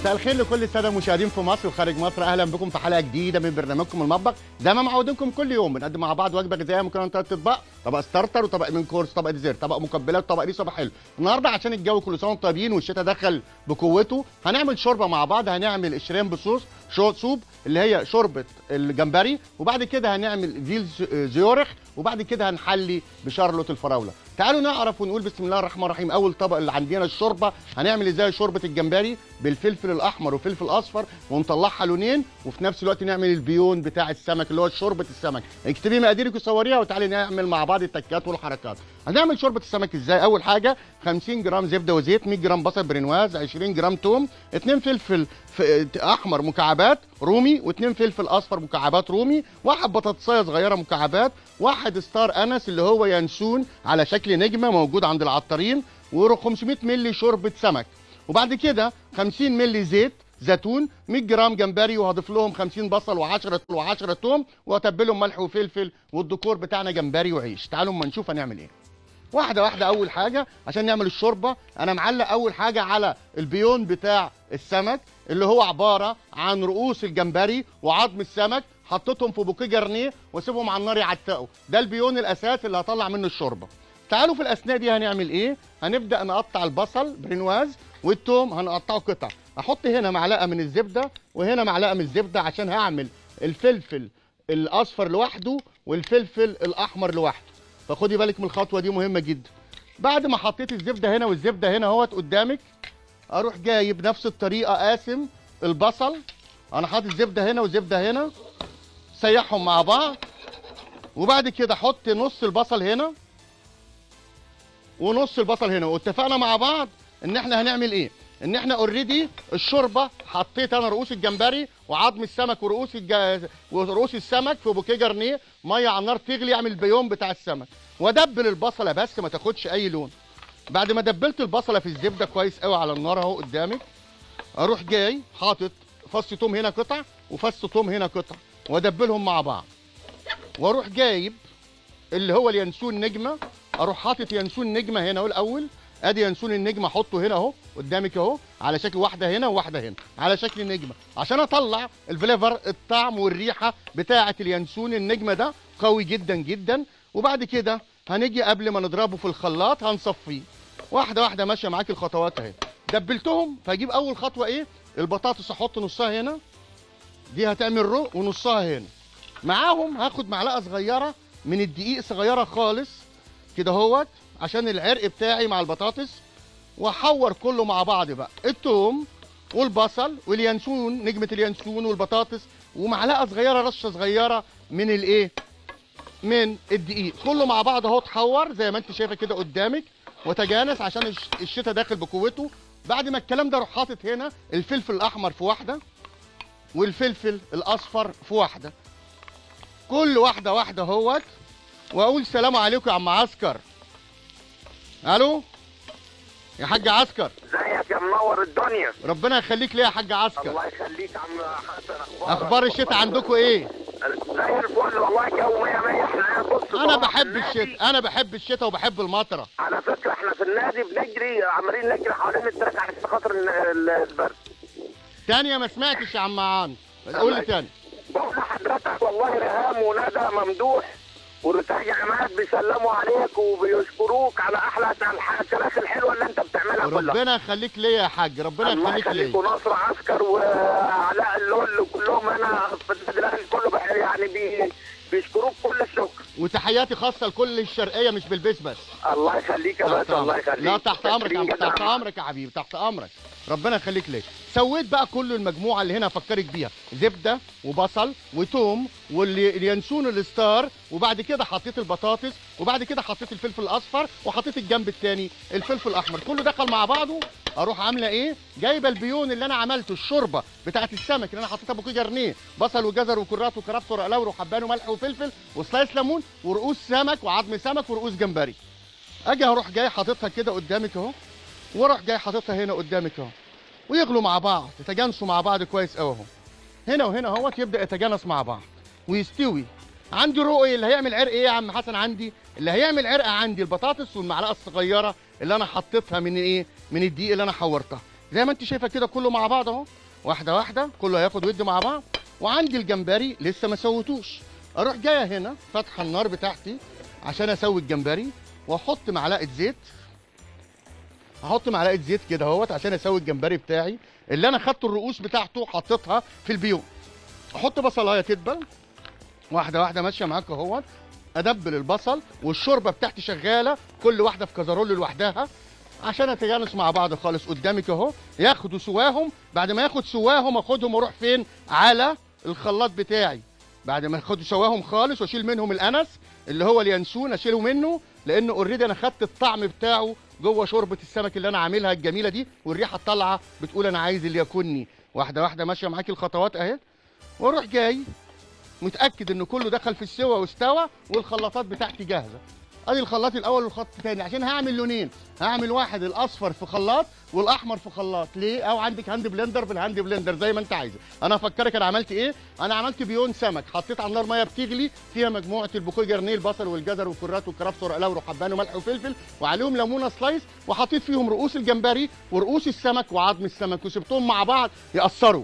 مساء الخير لكل الساده المشاهدين في مصر وخارج مصر اهلا بكم في حلقه جديده من برنامجكم المطبخ زي ما معودينكم كل يوم بنقدم مع بعض وجبه غذائيه ممكن من ثلاث اطباق طبق ستارتر وطبق من كورس طبق ديزرت طبق مقبلات طبق ريش طبق حلو النهارده عشان الجو كل سنه وانتم طيبين والشتاء دخل بقوته هنعمل شوربه مع بعض هنعمل قشرين بصوص شو سوب اللي هي شوربه الجمبري وبعد كده هنعمل فيل زيورخ وبعد كده هنحلي بشارلوت الفراوله تعالوا نعرف ونقول بسم الله الرحمن الرحيم اول طبق اللي عندنا الشوربه هنعمل ازاي شوربه الجمبري بالفلفل الاحمر وفلفل اصفر ونطلعها لونين وفي نفس الوقت نعمل البيون بتاع السمك اللي هو شوربه السمك اكتبي مقاديرك وصوريها وتعالي نعمل مع بعض التكات والحركات هنعمل شوربه السمك ازاي اول حاجه 50 جرام زبده وزيت 100 جرام بصل برنواز 20 جرام توم 2 فلفل احمر مكعبات رومي و2 فلفل اصفر مكعبات رومي واحد بطاطسايه صغيره مكعبات واحد ستار انس اللي هو ينسون على شكل نجمه موجود عند العطارين و500 مللي شوربه سمك وبعد كده 50 مللي زيت زيتون 100 جرام جمبري وهضيف لهم 50 بصل و10 و10 توم واتبلهم ملح وفلفل والديكور بتاعنا جمبري وعيش تعالوا اما نشوف هنعمل ايه واحده واحده اول حاجه عشان نعمل الشوربه انا معلق اول حاجه على البيون بتاع السمك اللي هو عباره عن رؤوس الجمبري وعظم السمك حطيتهم في بوكيه جرنيه واسيبهم على النار يعتقوا ده البيون الاساسي اللي هطلع منه الشوربه تعالوا في الاثناء دي هنعمل ايه هنبدا نقطع البصل برنواز والثوم هنقطعه قطع احط هنا معلقه من الزبده وهنا معلقه من الزبده عشان هعمل الفلفل الاصفر لوحده والفلفل الاحمر لوحده فخدي بالك من الخطوه دي مهمه جدا بعد ما حطيت الزبده هنا والزبده هنا اهوت قدامك اروح جايب نفس الطريقه قاسم البصل انا حاطط زبده هنا وزبده هنا سيحهم مع بعض وبعد كده احط نص البصل هنا ونص البصل هنا واتفقنا مع بعض ان احنا هنعمل ايه ان احنا اوريدي الشوربه حطيت انا رؤوس الجمبري وعظم السمك ورؤوس الج... ورؤوس السمك في بوكيه جرنيه ميه على النار تغلي اعمل البيوم بتاع السمك وادبل البصله بس ما تاخدش اي لون بعد ما دبلت البصله في الزبده كويس قوي على النار اهو قدامك اروح جاي حاطط فص توم هنا قطع وفص توم هنا قطع وادبلهم مع بعض واروح جايب اللي هو اليانسون نجمه اروح حاطط يانسون نجمه هنا اهو الاول ادي ينسون النجمه احطه هنا اهو قدامك اهو على شكل واحده هنا وواحده هنا على شكل نجمه عشان اطلع الفليفر الطعم والريحه بتاعه اليانسون النجمه ده قوي جدا جدا وبعد كده هنيجي قبل ما نضربه في الخلاط هنصفيه واحده واحده ماشيه معاك الخطوات اهي دبلتهم فاجيب اول خطوه ايه البطاطس احط نصها هنا دي هتعمل رو ونصها هنا معاهم هاخد معلقه صغيره من الدقيق صغيره خالص كده اهوت عشان العرق بتاعي مع البطاطس واحور كله مع بعض بقى التوم والبصل واليانسون نجمه اليانسون والبطاطس ومعلقه صغيره رشه صغيره من الايه من الدقيق كله مع بعض اهو اتحور زي ما انت شايفه كده قدامك وتجانس عشان الشتاء داخل بقوته بعد ما الكلام ده اروح حاطط هنا الفلفل الاحمر في واحده والفلفل الاصفر في واحده كل واحده واحده اهوت واقول سلام عليكم يا عم عسكر الو يا حاج عسكر ازيك يا منور الدنيا ربنا يخليك ليه يا حاج عسكر الله يخليك يا عم حسن اخبارك اخبار الشتاء عندكم ايه زي الفل والله جو 100 100 احنا بص انا طبعا بحب النادي- الشتاء انا بحب الشتاء وبحب المطره على فكره احنا في النادي بنجري عمالين نجري حوالين التراك عشان خاطر ال- ال- البرد تانية ما سمعتش يا عم عان قول لي تاني بقول لحضرتك والله رهام وندى ممدوح والرتاج عماد بيسلموا عليك وبيشكروك على احلى الح- الكلاس الحلوه اللي انت بتعملها كلها ربنا يخليك ليه يا حاج ربنا الله يخليك يخليك ليه ونصر عسكر وعلاء اللول كلهم هنا في النادي الاهلي كله بح- يعني بي بيشكروك كل الشكر وتحياتي خاصه لكل الشرقيه مش بالبيس بس الله يخليك يا باشا الله يخليك لا تحت امرك يا عم شاكرين تحت جداً. امرك يا حبيبي تحت امرك ربنا يخليك ليك سويت بقى كل المجموعه اللي هنا افكرك بيها زبده وبصل وتوم واليانسون الستار وبعد كده حطيت البطاطس وبعد كده حطيت الفلفل الاصفر وحطيت الجنب الثاني الفلفل الاحمر كله دخل مع بعضه اروح عامله ايه جايبه البيون اللي انا عملته الشوربه بتاعه السمك اللي انا حطيتها بوكيه جرنيه بصل وجزر وكرات وكرفس ورق لوري وحبان وملح وفلفل وسلايس ليمون ورؤوس سمك وعظم سمك ورؤوس جمبري اجي اروح جاي حاططها كده قدامك اهو واروح جاي حاططها هنا قدامك اهو ويغلوا مع بعض يتجانسوا مع بعض كويس قوي اهو هنا وهنا اهوت يبدا يتجانس مع بعض ويستوي عندي رؤي اللي هيعمل عرق ايه يا عم حسن عندي اللي هيعمل عرق عندي البطاطس والمعلقه الصغيره اللي انا حطيتها من ايه من الدقيق اللي انا حورتها زي ما انت شايفه كده كله مع بعض اهو واحده واحده كله هياخد ود مع بعض وعندي الجمبري لسه ما سويتوش اروح جايه هنا فاتحه النار بتاعتي عشان اسوي الجمبري واحط معلقه زيت هحط معلقه زيت كده اهوت عشان اسوي الجمبري بتاعي اللي انا خدت الرؤوس بتاعته حطيتها في البيوم احط بصلايه تدبل واحده واحده ماشيه معاك اهوت ادبل البصل والشوربه بتاعتي شغاله كل واحده في كزرول لوحدها عشان اتجانس مع بعض خالص قدامك اهو ياخدوا سواهم بعد ما ياخد سواهم اخدهم واروح فين على الخلاط بتاعي بعد ما ياخدوا سواهم خالص واشيل منهم الانس اللي هو اليانسون اشيله منه لان اوريدي انا خدت الطعم بتاعه جوه شوربه السمك اللي انا عاملها الجميله دي والريحه الطالعه بتقول انا عايز اللي يكوني واحده واحده ماشيه معاكي الخطوات اهي واروح جاي متاكد ان كله دخل في السوا واستوى والخلاطات بتاعتي جاهزه ادي الخلاط الاول والخط الثاني عشان هعمل لونين هعمل واحد الاصفر في خلاط والاحمر في خلاط ليه او عندك هاند بلندر في الهاند بلندر زي ما انت عايزه انا افكرك انا عملت ايه انا عملت بيون سمك حطيت على النار ميه بتغلي فيها مجموعه البوكيه جرنيه البصل والجزر والكرات والكرفس ورق وحبان وملح وفلفل وعليهم ليمونه سلايس وحطيت فيهم رؤوس الجمبري ورؤوس السمك وعظم السمك وسبتهم مع بعض يقصروا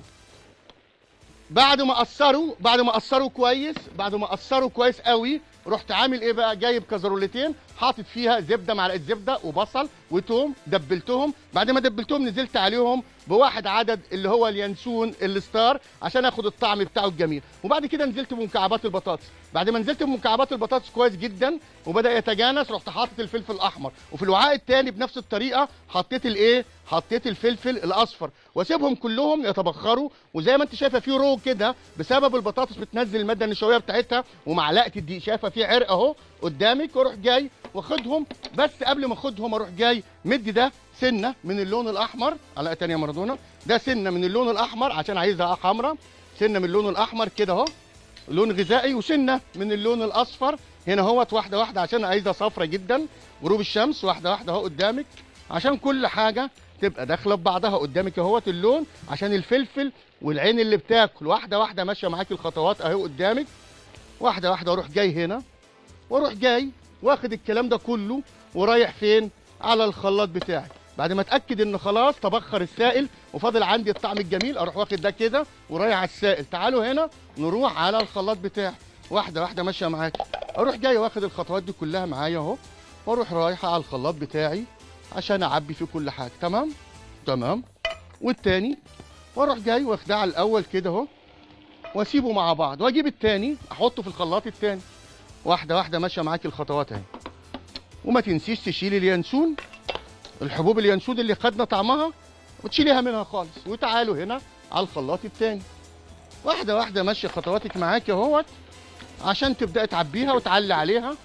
بعد ما قصروا بعد ما قصروا كويس بعد ما قصروا كويس قوي رحت عامل ايه بقى جايب كزرولتين حاطط فيها زبده معلقه زبده وبصل وتوم دبلتهم بعد ما دبلتهم نزلت عليهم بواحد عدد اللي هو اليانسون الستار عشان اخد الطعم بتاعه الجميل وبعد كده نزلت بمكعبات البطاطس بعد ما نزلت بمكعبات البطاطس كويس جدا وبدا يتجانس رحت حاطط الفلفل الاحمر وفي الوعاء الثاني بنفس الطريقه حطيت الايه حطيت الفلفل الاصفر واسيبهم كلهم يتبخروا وزي ما انت شايفه في رو كده بسبب البطاطس بتنزل الماده النشويه بتاعتها ومعلقه الدقيق شايفه في عرق اهو قدامك واروح جاي واخدهم بس قبل ما اخدهم اروح جاي مدي ده سنه من اللون الاحمر على تانية مارادونا ده سنه من اللون الاحمر عشان عايزها حمراء سنه من اللون الاحمر كده اهو لون غذائي وسنه من اللون الاصفر هنا اهوت واحده واحده عشان عايزها صفرة جدا غروب الشمس واحده واحده اهو قدامك عشان كل حاجه تبقى داخله ببعضها قدامك اهوت اللون عشان الفلفل والعين اللي بتاكل واحده واحده ماشيه معاكي الخطوات اهي قدامك واحده واحده اروح جاي هنا واروح جاي واخد الكلام ده كله ورايح فين على الخلاط بتاعي بعد ما اتاكد ان خلاص تبخر السائل وفاضل عندي الطعم الجميل اروح واخد ده كده ورايح على السائل تعالوا هنا نروح على الخلاط بتاعي واحده واحده ماشيه معاك اروح جاي واخد الخطوات دي كلها معايا اهو واروح رايحه على الخلاط بتاعي عشان اعبي فيه كل حاجه تمام تمام والتاني واروح جاي واخداه على الاول كده اهو واسيبه مع بعض واجيب التاني احطه في الخلاط التاني واحده واحده ماشيه معاكي الخطوات اهي وما تنسيش تشيلي اليانسون الحبوب اليانسون اللي خدنا طعمها وتشيليها منها خالص وتعالوا هنا على الخلاط التاني واحده واحده ماشيه خطواتك معاكي اهوت عشان تبداي تعبيها وتعلي عليها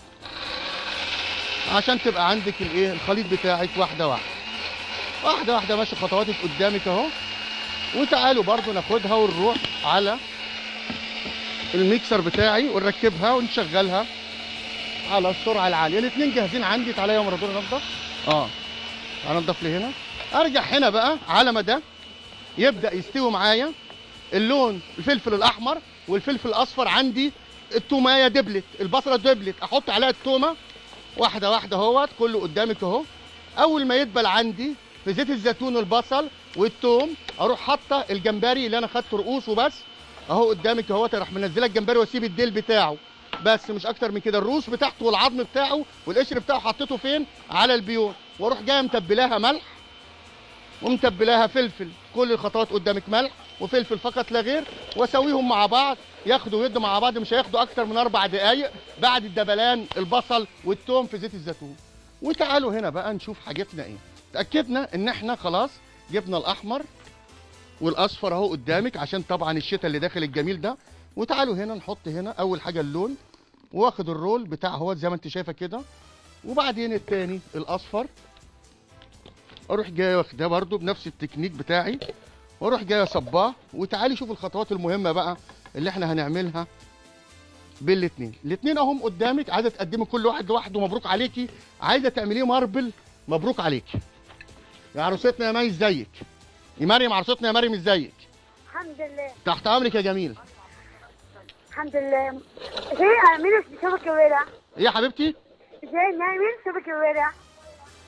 عشان تبقى عندك الايه الخليط بتاعك واحده واحده واحده واحده ماشيه خطواتك قدامك اهو وتعالوا برضو ناخدها ونروح على الميكسر بتاعي ونركبها ونشغلها على السرعه العاليه الاثنين جاهزين عندي تعالى يا مارادونا ننضف اه تعالى ننضف لي هنا ارجع هنا بقى على ما ده يبدا يستوي معايا اللون الفلفل الاحمر والفلفل الاصفر عندي التومايه دبلت البصله دبلت احط عليها التومه واحده واحده اهوت كله قدامك اهو اول ما يدبل عندي في زيت الزيتون البصل والثوم اروح حاطه الجمبري اللي انا خدته رؤوسه بس اهو قدامك اهوت اروح منزله الجمبري واسيب الديل بتاعه بس مش اكتر من كده الروس بتاعته والعظم بتاعه والقشر بتاعه حطيته فين على البيون واروح جايه متبلاها ملح ومتبلاها فلفل كل الخطوات قدامك ملح وفلفل فقط لا غير واسويهم مع بعض ياخدوا ويدوا مع بعض مش هياخدوا اكتر من اربع دقائق بعد الدبلان البصل والثوم في زيت الزيتون وتعالوا هنا بقى نشوف حاجتنا ايه اتاكدنا ان احنا خلاص جبنا الاحمر والاصفر اهو قدامك عشان طبعا الشتاء اللي داخل الجميل ده وتعالوا هنا نحط هنا اول حاجه اللون واخد الرول بتاع اهوت زي ما انت شايفه كده وبعدين التاني الاصفر اروح جاي واخداه برده بنفس التكنيك بتاعي واروح جاي اصباه وتعالي شوف الخطوات المهمه بقى اللي احنا هنعملها بالاثنين الاثنين اهم قدامك عايزه تقدمي كل واحد لوحده مبروك عليكي عايزه تعمليه ماربل مبروك عليكي يا عروستنا يا مي ازيك يا مريم عروستنا يا مريم ازيك الحمد لله تحت امرك يا جميل الحمد لله ازاي مين شبكة الورع ايه يا حبيبتي ازاي مين شبكة الورع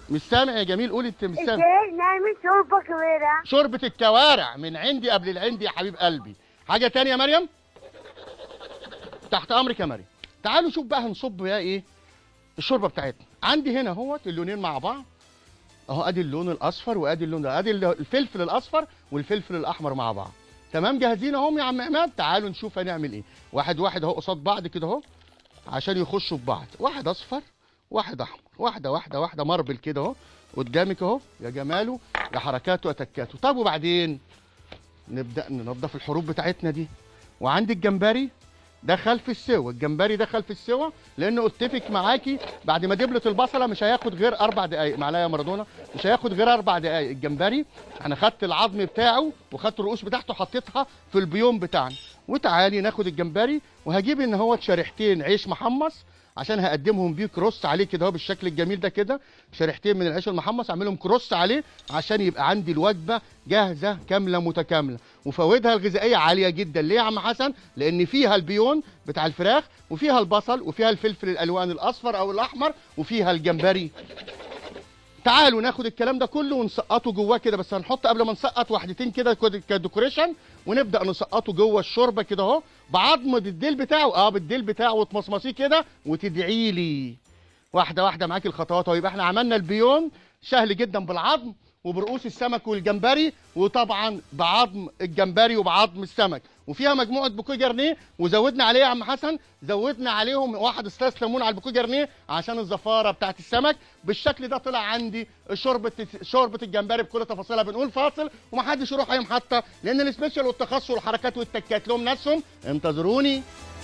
مش سامع يا جميل قول انت مش سامع ازاي نعمل شوربة كبيرة شوربه الكوارع من عندي قبل العندي يا حبيب قلبي حاجه تانية يا مريم تحت امرك يا مريم تعالوا شوف بقى هنصب بقى ايه الشوربه بتاعتنا عندي هنا اهوت اللونين مع بعض اهو ادي اللون الاصفر وادي اللون ده ادي الفلفل الاصفر والفلفل الاحمر مع بعض تمام جاهزين اهم يا عم عماد تعالوا نشوف هنعمل ايه واحد واحد اهو قصاد بعض كده اهو عشان يخشوا في بعض واحد اصفر واحد احمر واحده واحده واحده ماربل كده اهو قدامك اهو يا جماله يا حركاته وتكاته طب وبعدين نبدا ننظف الحروب بتاعتنا دي وعندي الجمبري دخل في السوا الجمبري دخل في السوا لانه اتفق معاكي بعد ما دبلت البصله مش هياخد غير اربع دقائق معلقه يا مارادونا مش هياخد غير اربع دقائق الجمبري انا خدت العظم بتاعه وخدت الرؤوس بتاعته حطيتها في البيوم بتاعنا وتعالي ناخد الجمبري وهجيب ان هو شريحتين عيش محمص عشان هقدمهم بيه كروس عليه كده اهو بالشكل الجميل ده كده شريحتين من العيش المحمص اعملهم كروس عليه عشان يبقى عندي الوجبه جاهزه كامله متكامله وفوائدها الغذائيه عاليه جدا ليه يا عم حسن لان فيها البيون بتاع الفراخ وفيها البصل وفيها الفلفل الالوان الاصفر او الاحمر وفيها الجمبري تعالوا ناخد الكلام ده كله ونسقطه جواه كده بس هنحط قبل ما نسقط واحدتين كده كد- كديكوريشن ونبدا نسقطه جوه الشوربه كده اهو بعظم بالديل بتاعه اه بالديل بتاعه وتمصمصيه كده وتدعي لي واحده واحده معاكي الخطوات اهو يبقى احنا عملنا البيون سهل جدا بالعظم وبرؤوس السمك والجمبري وطبعا بعظم الجمبري وبعظم السمك وفيها مجموعه بوكيه جرنيه وزودنا عليه يا عم حسن زودنا عليهم واحد سلاس ليمون على البوكيه جرنيه عشان الزفاره بتاعت السمك بالشكل ده طلع عندي شوربه شوربه الجمبري بكل تفاصيلها بنقول فاصل ومحدش يروح اي محطه لان السبيشال والتخصص والحركات والتكات لهم ناسهم انتظروني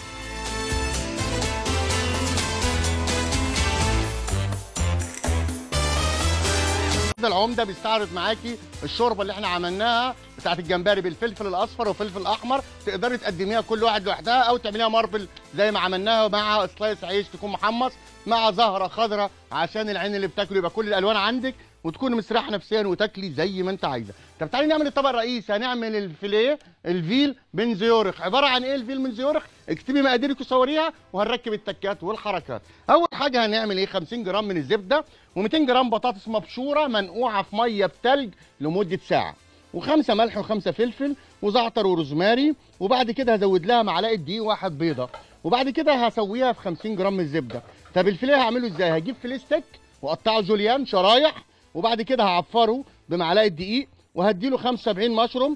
ده العمده بيستعرض معاكي الشوربه اللي احنا عملناها بتاعت الجمبري بالفلفل الاصفر والفلفل الاحمر تقدري تقدميها كل واحد لوحدها او تعمليها ماربل زي ما عملناها مع سلايس عيش تكون محمص مع زهره خضراء عشان العين اللي بتاكله يبقى كل الالوان عندك وتكوني مستريحه نفسيا وتاكلي زي ما انت عايزه طب تعالي نعمل الطبق الرئيسي هنعمل الفيليه الفيل من زيورخ عباره عن ايه الفيل من زيورخ اكتبي مقاديرك وصوريها وهنركب التكات والحركات اول حاجه هنعمل ايه 50 جرام من الزبده و200 جرام بطاطس مبشوره منقوعه في ميه بتلج لمده ساعه وخمسه ملح وخمسه فلفل وزعتر وروزماري وبعد كده هزود لها معلقه دقيق واحد بيضه وبعد كده هسويها في 50 جرام من الزبده طب الفيليه هعمله ازاي هجيب فيليه ستيك واقطعه جوليان شرايح وبعد كده هعفره بمعلقه دقيق وهديله 75 مشروم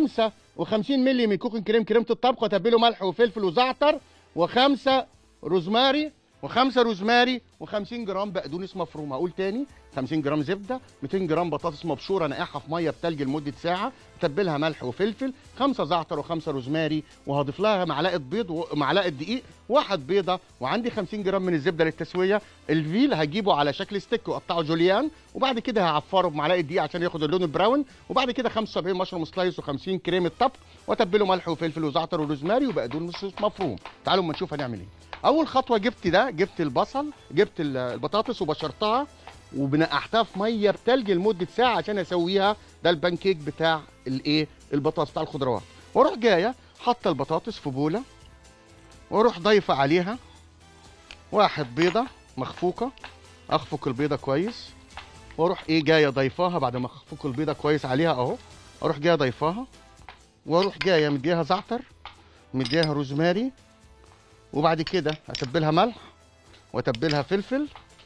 و55 مللي من كوكن كريم كريمه الطبخ واتبله ملح وفلفل وزعتر وخمسه روزماري وخمسه روزماري و50 جرام بقدونس مفروم هقول تاني 50 جرام زبده 200 جرام بطاطس مبشوره نقعها في ميه بتلج لمده ساعه تبلها ملح وفلفل خمسه زعتر وخمسه روزماري وهضيف لها معلقه بيض ومعلقه دقيق واحد بيضه وعندي 50 جرام من الزبده للتسويه الفيل هجيبه على شكل ستيك واقطعه جوليان وبعد كده هعفره بمعلقه دقيق عشان ياخد اللون البراون وبعد كده 75 مشروم سلايس و50 كريمه طبخ واتبله ملح وفلفل وزعتر وروزماري وبقدونس مفروم تعالوا اما نشوف هنعمل ايه اول خطوه جبت ده جبت البصل جبت ال- البطاطس وبشرتها وبنقعتها في ميه بتلج لمده ساعه عشان اسويها ده البانكيك بتاع الايه البطاطس بتاع الخضروات واروح جايه حاطه البطاطس في بوله واروح ضايفه عليها واحد بيضه مخفوقه اخفق البيضه كويس واروح ايه جايه ضيفاها بعد ما اخفق البيضه كويس عليها اهو اروح جايه ضيفاها واروح جايه مديها زعتر مديها روزماري وبعد كده اتبلها ملح واتبلها فلفل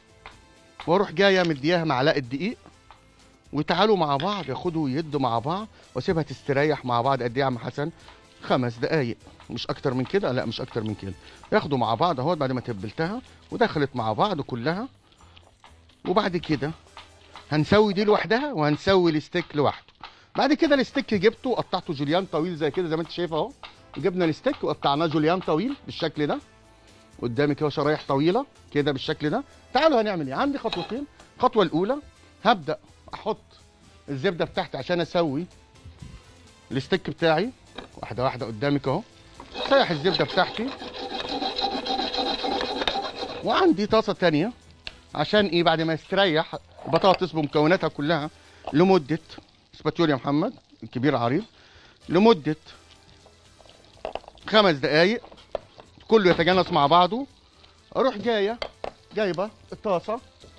واروح جايه مدياها معلقه دقيق وتعالوا مع بعض ياخدوا ويدوا مع بعض واسيبها تستريح مع بعض قد ايه يا عم حسن خمس دقايق مش اكتر من كده لا مش اكتر من كده ياخدوا مع بعض اهو بعد ما تبلتها ودخلت مع بعض كلها وبعد كده هنسوي دي لوحدها وهنسوي الستيك لوحده بعد كده الستيك جبته وقطعته جوليان طويل زي كده زي ما انت شايف اهو جبنا الستيك وقطعناه جوليان طويل بالشكل ده قدامك اهو شرايح طويله كده بالشكل ده تعالوا هنعمل ايه عندي خطوتين الخطوه الاولى هبدا احط الزبده بتاعتي عشان اسوي الستيك بتاعي واحده واحده قدامك اهو سيح الزبده بتاعتي وعندي طاسه تانية عشان ايه بعد ما يستريح البطاطس بمكوناتها كلها لمده سباتيول يا محمد الكبير عريض لمده خمس دقايق كله يتجانس مع بعضه اروح جايه جايبه الطاسه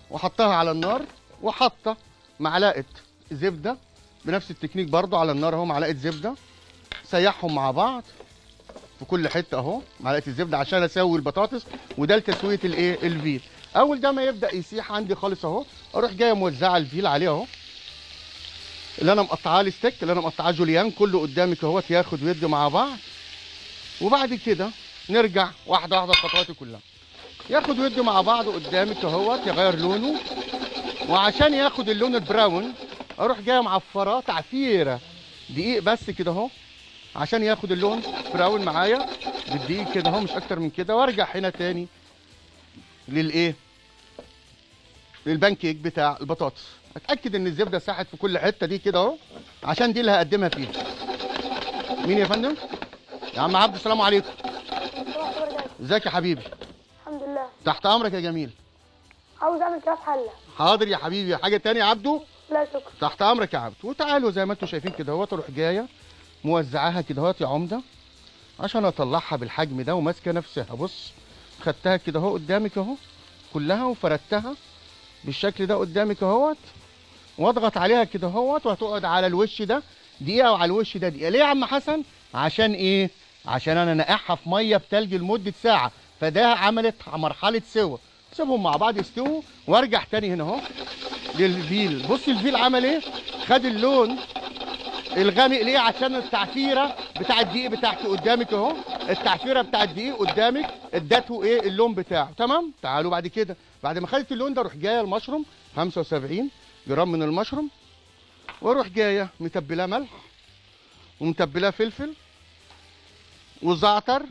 وحطها على النار وحاطه معلقه زبده بنفس التكنيك برضو على النار اهو معلقه زبده سيحهم مع بعض في كل حته اهو معلقه الزبده عشان اسوي البطاطس وده لتسويه الايه الفيل اول ده ما يبدا يسيح عندي خالص اهو اروح جايه موزعه الفيل عليه اهو اللي انا مقطعاه الستيك اللي انا مقطعاه جوليان كله قدامك اهوت ياخد ويدي مع بعض وبعد كده نرجع واحده واحده الخطوات كلها ياخد ويدي مع بعض قدامك اهوت يغير لونه وعشان ياخد اللون البراون اروح جايه معفراه تعفيره دقيق بس كده اهو عشان ياخد اللون براون معايا بالدقيق كده اهو مش اكتر من كده وارجع هنا تاني للايه للبانكيك بتاع البطاطس اتاكد ان الزبده ساحت في كل حته دي كده اهو عشان دي اللي هقدمها فيها مين يا فندم يا عم عبد السلام عليكم ازيك يا حبيبي الحمد لله تحت امرك يا جميل عاوز اعمل كده في حله حاضر يا حبيبي حاجه تانية يا عبدو لا شكرا تحت امرك يا عبد وتعالوا زي ما انتم شايفين كده اهوت اروح جايه موزعاها كده اهوت يا عمده عشان اطلعها بالحجم ده وماسكه نفسها بص خدتها كده اهو قدامك اهو كلها وفردتها بالشكل ده قدامك اهوت واضغط عليها كده اهوت وهتقعد على الوش ده دقيقه وعلى الوش ده دقيقه ليه يا عم حسن عشان ايه عشان انا نقعها في ميه بتلج لمده ساعه فده عملت مرحله سوا سيبهم مع بعض يستووا وارجع تاني هنا اهو للفيل بص الفيل عمل ايه خد اللون الغامق ليه عشان التعفيره بتاع الدقيق بتاعتي قدامك اهو التعفيره بتاع الدقيق قدامك ادته ايه اللون بتاعه تمام تعالوا بعد كده بعد ما خدت اللون ده اروح جايه المشروم 75 جرام من المشروم واروح جايه متبلاه ملح ومتبلاه فلفل وزعتر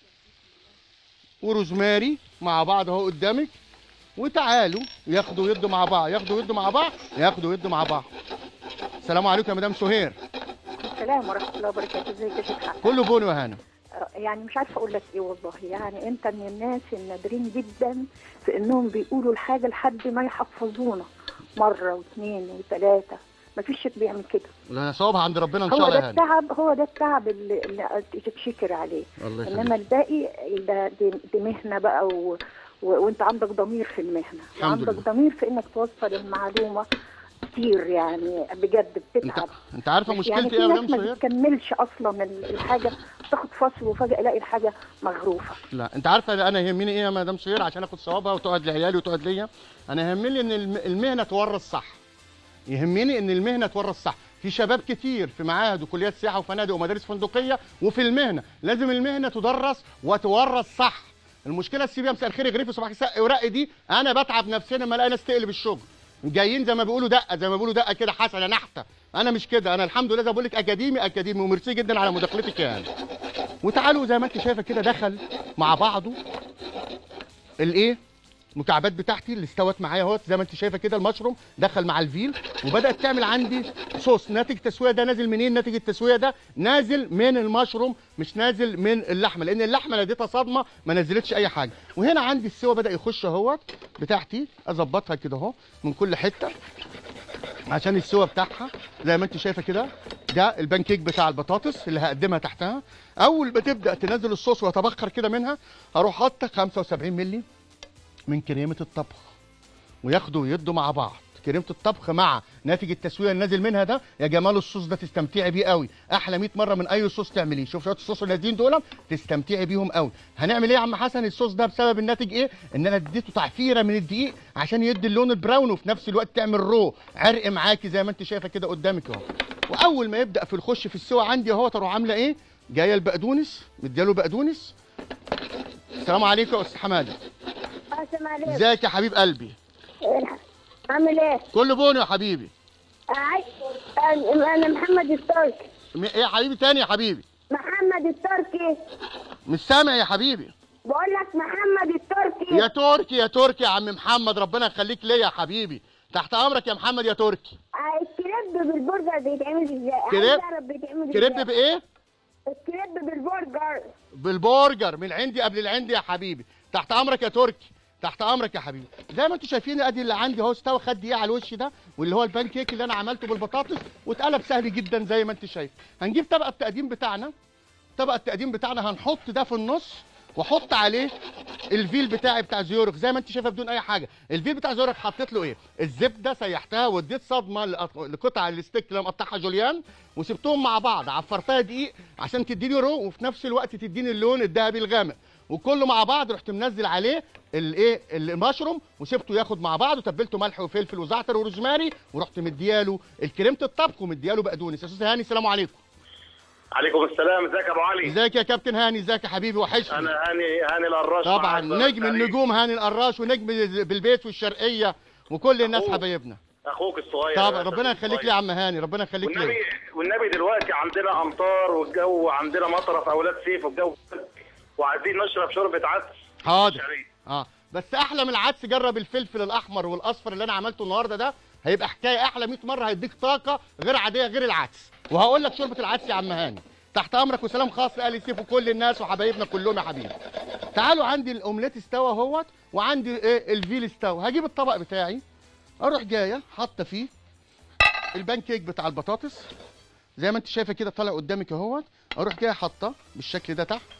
وروزماري مع بعض اهو قدامك وتعالوا ياخدوا يدوا مع بعض ياخدوا يدوا مع بعض ياخدوا يدوا مع بعض السلام عليكم يا مدام سهير السلام ورحمة الله وبركاته ازيك يا شيخ حسن كله بون وهنا يعني مش عارفة أقول لك إيه والله يعني أنت من الناس النادرين جدا في إنهم بيقولوا الحاجة لحد ما يحفظونا مرة واثنين وثلاثة مفيش شيء بيعمل كده لا صوابها عند ربنا ان شاء هو الله ده يا هاني التعب هو ده التعب اللي, اللي تتشكر عليه الله يخليك إنما الباقي ده دي, دي مهنة بقى و... و... وأنت عندك ضمير في المهنة الحمد وعندك لله. ضمير في إنك توصل المعلومة كتير يعني بجد انت بتتعب انت عارفه يعني مشكلتي في ايه يا ناس مدام ما سهير بتكملش اصلا ال- الحاجه تاخد فصل وفجاه الاقي الحاجه مغروفه لا انت عارفه انا يهمني ايه يا مدام سهير عشان اخد ثوابها وتقعد لعيالي وتقعد ليا انا يهمني ان الم- المهنه تورث صح يهمني ان المهنه تورث صح في شباب كتير في معاهد وكليات سياحه وفنادق ومدارس فندقيه وفي المهنه لازم المهنه تدرس وتورث صح المشكله السيبيا مساء الخير يغرفي صباح السق ورق دي انا بتعب نفسيا لما الاقي ناس تقلب الشغل جايين زي ما بيقولوا دقه زي ما بيقولوا دقه كده حسنه نحته انا مش كده انا الحمد لله زي ما بقول لك اكاديمي اكاديمي وميرسي جدا على مداخلتك يعني وتعالوا زي ما انت شايفه كده دخل مع بعضه الايه المكعبات بتاعتي اللي استوت معايا اهوت زي ما انت شايفه كده المشروم دخل مع الفيل وبدات تعمل عندي صوص ناتج التسويه ده نازل منين ناتج التسويه ده نازل من المشروم مش نازل من اللحمه لان اللحمه اللي اديتها صدمه ما نزلتش اي حاجه وهنا عندي السوا بدا يخش اهوت بتاعتي اظبطها كده اهو من كل حته عشان السوا بتاعها زي ما انت شايفه كده ده البانكيك بتاع البطاطس اللي هقدمها تحتها اول ما تبدا تنزل الصوص ويتبخر كده منها هروح حاطه 75 مللي من كريمه الطبخ وياخدوا ويدوا مع بعض كريمه الطبخ مع ناتج التسويه اللي نازل منها ده يا جمال الصوص ده تستمتعي بيه قوي احلى 100 مره من اي صوص تعمليه شوف شويه الصوص اللي نازلين دول تستمتعي بيهم قوي هنعمل ايه يا عم حسن الصوص ده بسبب الناتج ايه ان انا اديته تعفيره من الدقيق عشان يدي اللون البراون وفي نفس الوقت تعمل رو عرق معاكي زي ما انت شايفه كده قدامك اهو واول ما يبدا في الخش في السوا عندي اهو تروح عامله ايه جايه البقدونس مدياله بقدونس السلام عليكم يا استاذ حماده السلام عليكم ازيك يا حبيب قلبي عامل ايه؟ كله بون يا حبيبي عاي- انا أنا محمد التركي م- ايه يا حبيبي تاني يا حبيبي محمد التركي مش سامع يا حبيبي بقول لك محمد التركي يا تركي يا تركي يا عم محمد ربنا يخليك ليا يا حبيبي تحت امرك يا محمد يا تركي آه، الكريب بالبرجر بيتعمل ازاي؟ كريب؟ عايز اعرف بيتعمل كريب ازاي بايه الكريب بالبرجر بالبرجر من عندي قبل العندي يا حبيبي تحت امرك يا تركي تحت امرك يا حبيبي زي ما انتم شايفين ادي اللي عندي اهو استوى خد دقيقه على الوش ده واللي هو البان كيك اللي انا عملته بالبطاطس واتقلب سهل جدا زي ما انت شايف هنجيب طبق التقديم بتاعنا طبق التقديم بتاعنا هنحط ده في النص واحط عليه الفيل بتاعي بتاع زيورخ زي ما انت شايفه بدون اي حاجه الفيل بتاع زيورخ حطيت له ايه الزبده سيحتها واديت صدمه لقط- لقطع الستيك اللي أنا مقطعها جوليان وسبتهم مع بعض عفرتها دقيق عشان تديني رو وفي نفس الوقت تديني اللون الذهبي الغامق وكله مع بعض رحت منزل عليه الايه المشروم وسبته ياخد مع بعض وتبلته ملح وفلفل وزعتر وروزماري ورحت مدياله الكريمه الطبخ ومدياله بقدونس يا استاذ هاني السلام عليكم عليكم السلام ازيك يا ابو علي ازيك يا كابتن هاني ازيك يا حبيبي وحشني انا هاني هاني القراش طبعا معاك. نجم النجوم هاني القراش ونجم بالبيت والشرقيه وكل الناس أخوك. حبايبنا اخوك الصغير طبعا يا ربنا أخوك يخليك لي يا عم هاني ربنا يخليك والنبي لي والنبي دلوقتي عندنا امطار والجو عندنا مطره في اولاد صيف والجو وعايزين نشرب شوربه عدس حاضر شرقية. اه بس احلى من العدس جرب الفلفل الاحمر والاصفر اللي انا عملته النهارده ده هيبقى حكايه احلى 100 مره هيديك طاقه غير عاديه غير العدس وهقول لك شوربه العدس يا عم هاني تحت امرك وسلام خاص لاهل سيف وكل الناس وحبايبنا كلهم يا حبيبي تعالوا عندي الاومليت استوى اهوت وعندي ايه الفيل استوى هجيب الطبق بتاعي اروح جايه حاطه فيه البان كيك بتاع البطاطس زي ما انت شايفه كده طالع قدامك اهوت اروح جايه حاطه بالشكل ده تحت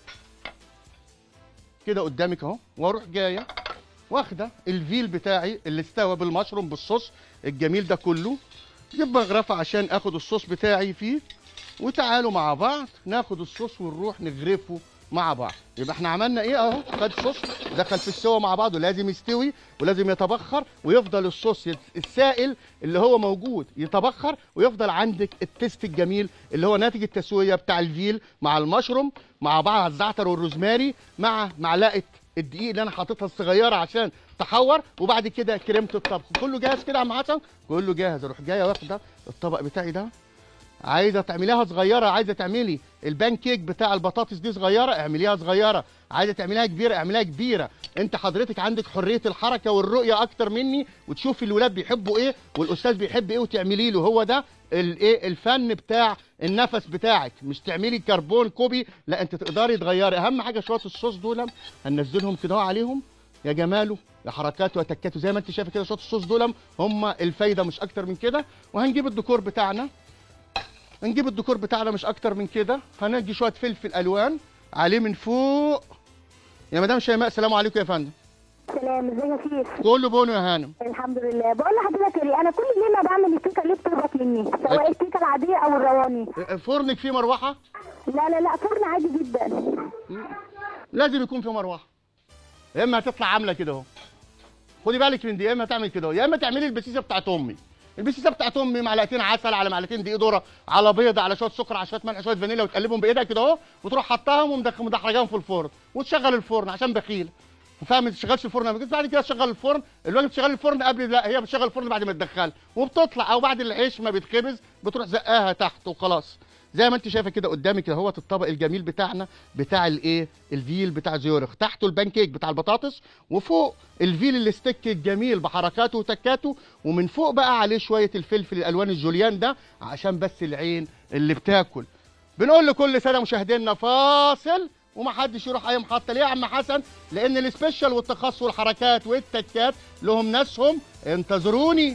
كده قدامك اهو واروح جايه واخده الفيل بتاعي اللي استوى بالمشروم بالصوص الجميل ده كله جيب مغرفه عشان اخد الصوص بتاعي فيه وتعالوا مع بعض ناخد الصوص ونروح نغرفه مع بعض يبقى احنا عملنا ايه اهو خد صوص دخل في السوا مع بعض ولازم يستوي ولازم يتبخر ويفضل الصوص يت- السائل اللي هو موجود يتبخر ويفضل عندك التست الجميل اللي هو ناتج التسويه بتاع الفيل مع المشروم مع بعض الزعتر والروزماري مع معلقه الدقيق اللي انا حاططها الصغيره عشان تحور وبعد كده كريمه الطبخ كله جاهز كده يا عم حسن كله جاهز اروح جايه واخده الطبق بتاعي ده عايزه تعمليها صغيره عايزه تعملي البان كيك بتاع البطاطس دي صغيره اعمليها صغيره عايزه تعمليها كبيره اعمليها كبيره انت حضرتك عندك حريه الحركه والرؤيه اكتر مني وتشوفي الولاد بيحبوا ايه والاستاذ بيحب ايه وتعملي له هو ده الايه الفن بتاع النفس بتاعك مش تعملي كربون كوبي لا انت تقدري تغيري اهم حاجه شويه الصوص دول هننزلهم كده عليهم يا جماله يا حركاته يا تكاته زي ما انت شايفه كده شويه الصوص دول هم الفايده مش اكتر من كده وهنجيب الديكور بتاعنا نجيب الديكور بتاعنا مش اكتر من كده هنجي شويه فلفل الوان عليه من فوق يا مدام شيماء السلام عليكم يا فندم سلام ازيك يا سيف كله بونو يا هانم الحمد لله بقول لحضرتك ايه انا كل ليله بعمل الكيكه اللي بتهبط مني سواء الكيكه العاديه او الرواني فرنك فيه مروحه لا لا لا فرن عادي جدا لازم يكون فيه مروحه يا اما هتطلع عامله كده اهو خدي بالك من دي يا اما تعمل كده اهو يا اما تعملي البسيسه بتاعت امي البسيسه بتاعت امي معلقتين عسل على معلقتين دقيق ذره على بيضه على شويه سكر على شويه ملح شويه فانيليا وتقلبهم بايدك كده اهو وتروح حطاهم ومدخ- مدحرجاهم في الفرن وتشغل الفرن عشان بخيل فاهم ما تشغلش الفرن قبل كده. بعد كده تشغل الفرن الراجل بتشغل الفرن قبل لا هي بتشغل الفرن بعد ما تدخلها وبتطلع او بعد العيش ما بيتخبز بتروح زقاها تحت وخلاص زي ما انت شايفه كده قدامك اهوت الطبق الجميل بتاعنا بتاع الايه الفيل بتاع زيورخ تحته البان كيك بتاع البطاطس وفوق الفيل الستيك الجميل بحركاته وتكاته ومن فوق بقى عليه شويه الفلفل الالوان الجوليان ده عشان بس العين اللي بتاكل بنقول لكل سنه مشاهدينا فاصل ومحدش يروح اي محطه ليه يا عم حسن لان السبيشال والتخصص والحركات والتكات لهم ناسهم انتظروني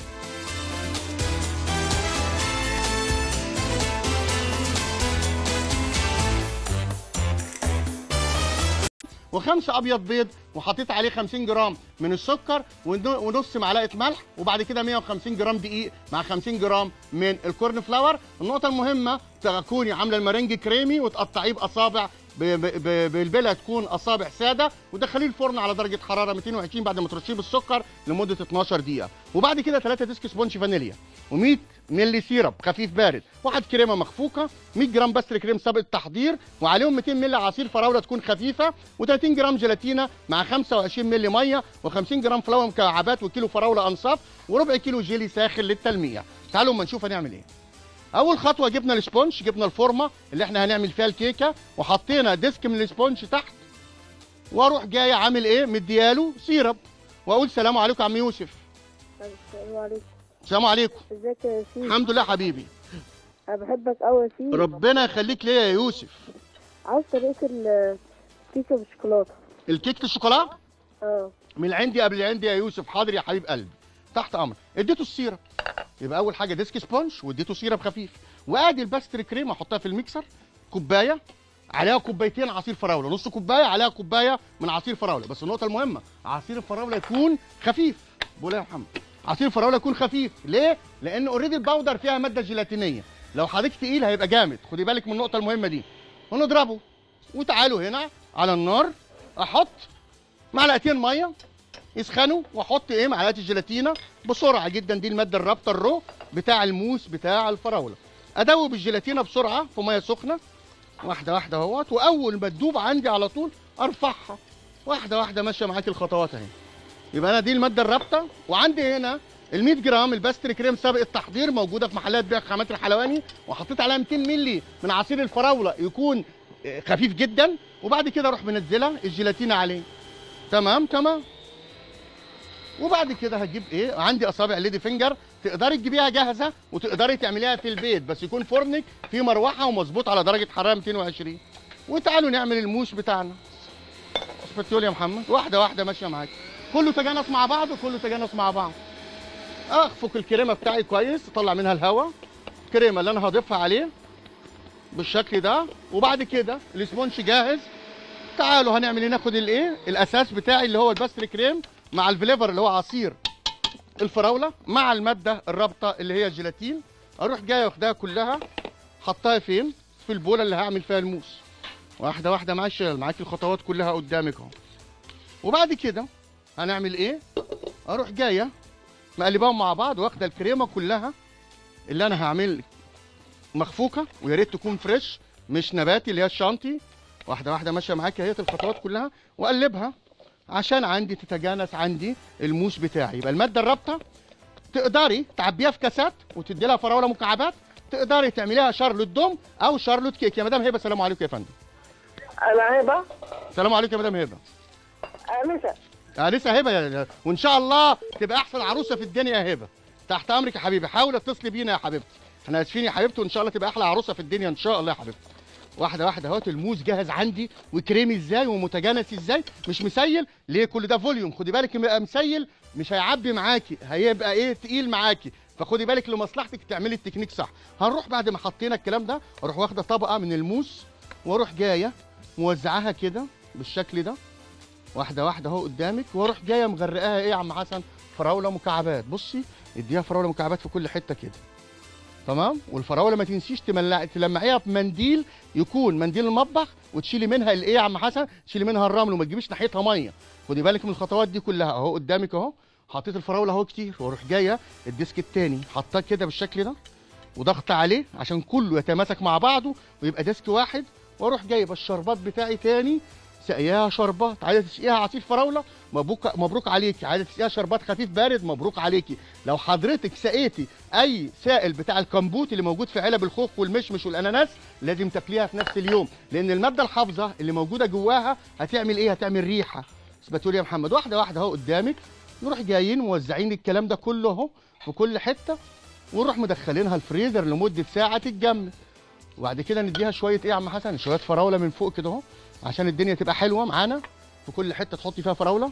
وخمسة ابيض بيض وحطيت عليه 50 جرام من السكر ون- ونص معلقه ملح وبعد كده 150 جرام دقيق مع 50 جرام من الكورن فلاور النقطه المهمه تكوني عامله المارنج كريمي وتقطعيه باصابع ب- ب- ب- بالبلة تكون اصابع ساده ودخليه الفرن على درجه حراره 220 بعد ما ترشيه بالسكر لمده 12 دقيقه وبعد كده 3 ديسك سبونج فانيليا و100 مللي سيرب خفيف بارد واحد كريمه مخفوقه 100 جرام بس كريم سابق التحضير وعليهم 200 مللي عصير فراوله تكون خفيفه و30 جرام جيلاتينا مع 25 مللي ميه و50 جرام فلاوه مكعبات وكيلو فراوله انصاف وربع كيلو جيلي ساخن للتلميع تعالوا اما نشوف هنعمل ايه اول خطوه جبنا السبونج جبنا الفورمه اللي احنا هنعمل فيها الكيكه وحطينا ديسك من السبونج تحت واروح جاي عامل ايه مدياله سيرب واقول سلام عليكم يا عم يوسف السلام عليكم سلام عليكم ازيك يا سيف الحمد لله حبيبي انا بحبك قوي يا سيف ربنا يخليك ليا يا يوسف عاوز طريقه الكيكه بالشوكولاته الكيكه الشوكولاته اه من عندي قبل عندي يا يوسف حاضر يا حبيب قلبي تحت امر اديته السيرب يبقى اول حاجه ديسك سبونج واديته سيرب خفيف وادي الباستري كريم احطها في الميكسر كوبايه عليها كوبايتين عصير فراوله نص كوبايه عليها كوبايه من عصير فراوله بس النقطه المهمه عصير الفراوله يكون خفيف بقول يا محمد عصير الفراوله يكون خفيف ليه لان اوريدي البودر فيها ماده جيلاتينيه لو حضرتك تقيل هيبقى جامد خدي بالك من النقطه المهمه دي ونضربه وتعالوا هنا على النار احط معلقتين ميه يسخنوا واحط ايه معلقه الجيلاتينا بسرعه جدا دي الماده الرابطه الرو بتاع الموس بتاع الفراوله ادوب الجيلاتينا بسرعه في ميه سخنه واحده واحده اهوت واول ما تدوب عندي على طول ارفعها واحده واحده ماشيه معاكي الخطوات اهي يبقى انا دي الماده الرابطه وعندي هنا ال 100 جرام الباستري كريم سابق التحضير موجوده في محلات بيع خامات الحلواني وحطيت عليها 200 مللي من عصير الفراوله يكون آه، خفيف جدا وبعد كده اروح منزله الجيلاتينا عليه تمام تمام وبعد كده هتجيب ايه عندي اصابع ليدي فينجر تقدري تجيبيها جاهزه وتقدري تعمليها في البيت بس يكون فرنك فيه مروحه ومظبوط على درجه حراره 220 وتعالوا نعمل الموش بتاعنا اسبتيول يا محمد واحده واحده ماشيه معاك كله تجانس مع بعض وكله تجانس مع بعض اخفق الكريمه بتاعي كويس اطلع منها الهواء الكريمه اللي انا هضيفها عليه بالشكل ده وبعد كده الاسبونج جاهز تعالوا هنعمل ايه ناخد الايه الاساس بتاعي اللي هو الباستري كريم مع الفليفر اللي هو عصير الفراوله مع الماده الرابطه اللي هي الجيلاتين اروح جايه واخداها كلها حطها فين في البوله اللي هعمل فيها الموس واحده واحده ماشيه معاكي الخطوات كلها قدامك اهو وبعد كده هنعمل ايه اروح جايه مقلباهم مع بعض واخده الكريمه كلها اللي انا هعمل مخفوقه ويا ريت تكون فريش مش نباتي اللي هي الشانتي واحده واحده ماشيه معاكي اهي الخطوات كلها واقلبها عشان عندي تتجانس عندي الموس بتاعي يبقى الماده الرابطه تقدري تعبيها في كاسات وتدي لها فراوله مكعبات تقدري تعمليها شارلوت دوم او شارلوت كيك يا مدام هبه السلام عليكم يا فندم انا هبه السلام عليكم يا مدام هبه انسه يا لسه هبه يا وان شاء الله تبقى احسن عروسه في الدنيا يا هبه تحت امرك يا حبيبي حاول اتصلي بينا يا حبيبتي احنا اسفين يا حبيبتي وان شاء الله تبقى احلى عروسه في الدنيا ان شاء الله يا حبيبتي واحده واحده اهوت الموز جاهز عندي وكريمي ازاي ومتجانس ازاي مش مسيل ليه كل ده فوليوم خدي بالك يبقى مسيل مش هيعبي معاكي هيبقى ايه تقيل معاكي فخدي بالك لمصلحتك تعملي التكنيك صح هنروح بعد ما حطينا الكلام ده اروح واخده طبقه من الموس واروح جايه موزعاها كده بالشكل ده واحده واحده اهو قدامك واروح جايه مغرقاها ايه يا عم حسن فراوله مكعبات بصي اديها فراوله مكعبات في كل حته كده تمام والفراوله ما تنسيش تملع تلمعيها بمنديل يكون منديل المطبخ وتشيلي منها الايه يا عم حسن تشيلي منها الرمل وما تجيبيش ناحيتها ميه خدي بالك من الخطوات دي كلها اهو قدامك اهو حطيت الفراوله اهو كتير واروح جايه الديسك التاني حطاه كده بالشكل ده وضغط عليه عشان كله يتماسك مع بعضه ويبقى ديسك واحد واروح جايب الشربات بتاعي تاني سقياها شربات عايزه تسقيها عصير فراوله مبروك مبروك عليكي عايزه تسقيها شربات خفيف بارد مبروك عليكي لو حضرتك سقيتي اي سائل بتاع الكمبوت اللي موجود في علب الخوخ والمشمش والاناناس لازم تاكليها في نفس اليوم لان الماده الحافظه اللي موجوده جواها هتعمل ايه هتعمل ريحه اثبتوا لي يا محمد واحده واحده اهو قدامك نروح جايين موزعين الكلام ده كله اهو في كل حته ونروح مدخلينها الفريزر لمده ساعه تتجمد وبعد كده نديها شويه ايه يا عم حسن شويه فراوله من فوق كده اهو عشان الدنيا تبقى حلوه معانا في كل حته تحطي فيها فراوله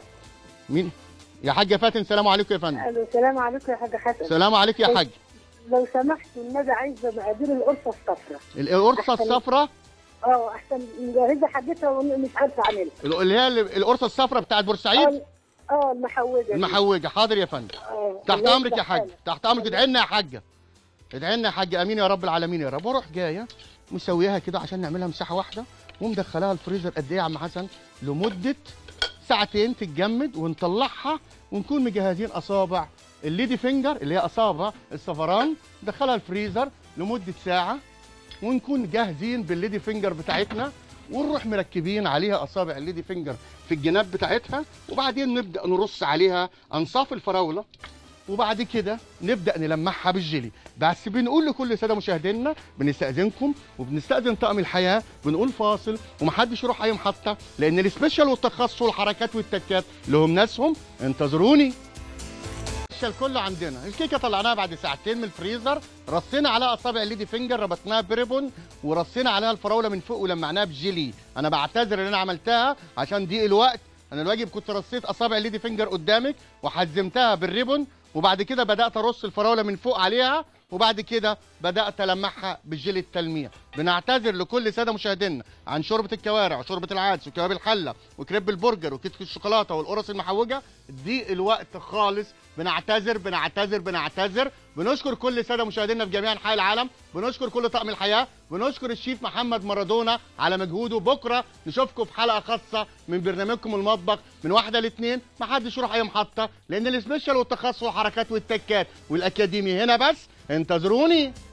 مين يا حاجه فاتن سلام عليكم يا فندم الو السلام عليكم يا حاج حسن سلام عليك يا حاج لو سمحت النبي عايزه مقادير القرصه الصفراء القرصه الصفراء اه احسن مجهزه حاجتها ومش عارفه اعملها اللي هي القرصه الصفراء بتاعت بورسعيد اه اه المحوجه دي. المحوجه حاضر يا فندم اه تحت الله امرك يا يفتح حاج حالك. تحت امرك ادعي لنا يا حاجه ادعي لنا يا حاج امين يا رب العالمين يا رب واروح جايه مسويها كده عشان نعملها مساحه واحده ومدخلاها الفريزر قد ايه يا عم حسن لمده ساعتين تتجمد ونطلعها ونكون مجهزين اصابع الليدي فينجر اللي هي اصابع الصفران ندخلها الفريزر لمده ساعه ونكون جاهزين بالليدي فينجر بتاعتنا ونروح مركبين عليها اصابع الليدي فينجر في الجناب بتاعتها وبعدين نبدا نرص عليها انصاف الفراوله وبعد كده نبدا نلمعها بالجيلي بس بنقول لكل ساده مشاهدينا بنستاذنكم وبنستاذن طاقم الحياه بنقول فاصل ومحدش يروح اي محطه لان السبيشال والتخصص والحركات والتكات لهم ناسهم انتظروني السبيشال كله عندنا الكيكه طلعناها بعد ساعتين من الفريزر رصينا عليها اصابع الليدي فينجر ربطناها بريبون ورصينا عليها الفراوله من فوق ولمعناها بجيلي انا بعتذر ان انا عملتها عشان ضيق الوقت انا الواجب كنت رصيت اصابع الليدي فينجر قدامك وحزمتها بالريبون وبعد كده بدات ارص الفراوله من فوق عليها وبعد كده بدات المعها بالجيل التلميع بنعتذر لكل ساده مشاهدينا عن شوربه الكوارع وشوربه العدس وكباب الحله وكريب البرجر وكتك الشوكولاته والقرص المحوجه دي الوقت خالص بنعتذر بنعتذر بنعتذر بنشكر كل ساده مشاهدينا في جميع انحاء العالم بنشكر كل طاقم الحياه بنشكر الشيف محمد مارادونا على مجهوده بكره نشوفكم في حلقه خاصه من برنامجكم المطبخ من واحده لاثنين ما حدش يروح اي محطه لان السبيشال والتخصص والحركات والتكات والاكاديمي هنا بس انتظروني